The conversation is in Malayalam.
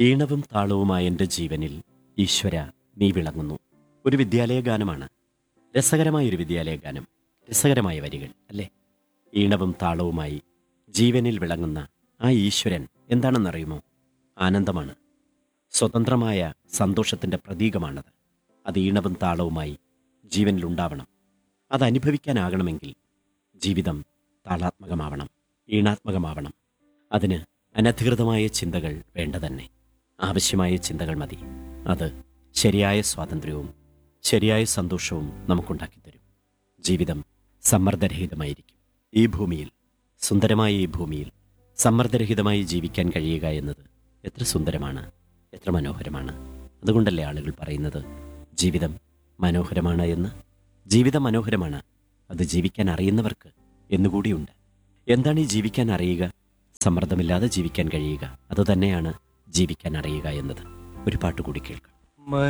ഈണവും താളവുമായ എൻ്റെ ജീവനിൽ ഈശ്വര നീ വിളങ്ങുന്നു ഒരു വിദ്യാലയ ഗാനമാണ് രസകരമായൊരു വിദ്യാലയ ഗാനം രസകരമായ വരികൾ അല്ലേ ഈണവും താളവുമായി ജീവനിൽ വിളങ്ങുന്ന ആ ഈശ്വരൻ എന്താണെന്നറിയുമോ ആനന്ദമാണ് സ്വതന്ത്രമായ സന്തോഷത്തിൻ്റെ പ്രതീകമാണത് അത് ഈണവും താളവുമായി ജീവനിലുണ്ടാവണം അത് അനുഭവിക്കാനാകണമെങ്കിൽ ജീവിതം താളാത്മകമാവണം ഈണാത്മകമാവണം അതിന് അനധികൃതമായ ചിന്തകൾ വേണ്ട തന്നെ ആവശ്യമായ ചിന്തകൾ മതി അത് ശരിയായ സ്വാതന്ത്ര്യവും ശരിയായ സന്തോഷവും നമുക്കുണ്ടാക്കി തരും ജീവിതം സമ്മർദ്ദരഹിതമായിരിക്കും ഈ ഭൂമിയിൽ സുന്ദരമായ ഈ ഭൂമിയിൽ സമ്മർദ്ദരഹിതമായി ജീവിക്കാൻ കഴിയുക എന്നത് എത്ര സുന്ദരമാണ് എത്ര മനോഹരമാണ് അതുകൊണ്ടല്ലേ ആളുകൾ പറയുന്നത് ജീവിതം മനോഹരമാണ് എന്ന് ജീവിതം മനോഹരമാണ് അത് ജീവിക്കാൻ അറിയുന്നവർക്ക് എന്നുകൂടിയുണ്ട് എന്താണ് ഈ ജീവിക്കാൻ അറിയുക സമ്മർദ്ദമില്ലാതെ ജീവിക്കാൻ കഴിയുക അതുതന്നെയാണ് ജീവിക്കാൻ അറിയുക എന്നത് ഒരു പാട്ട് കൂടി കേൾക്കാം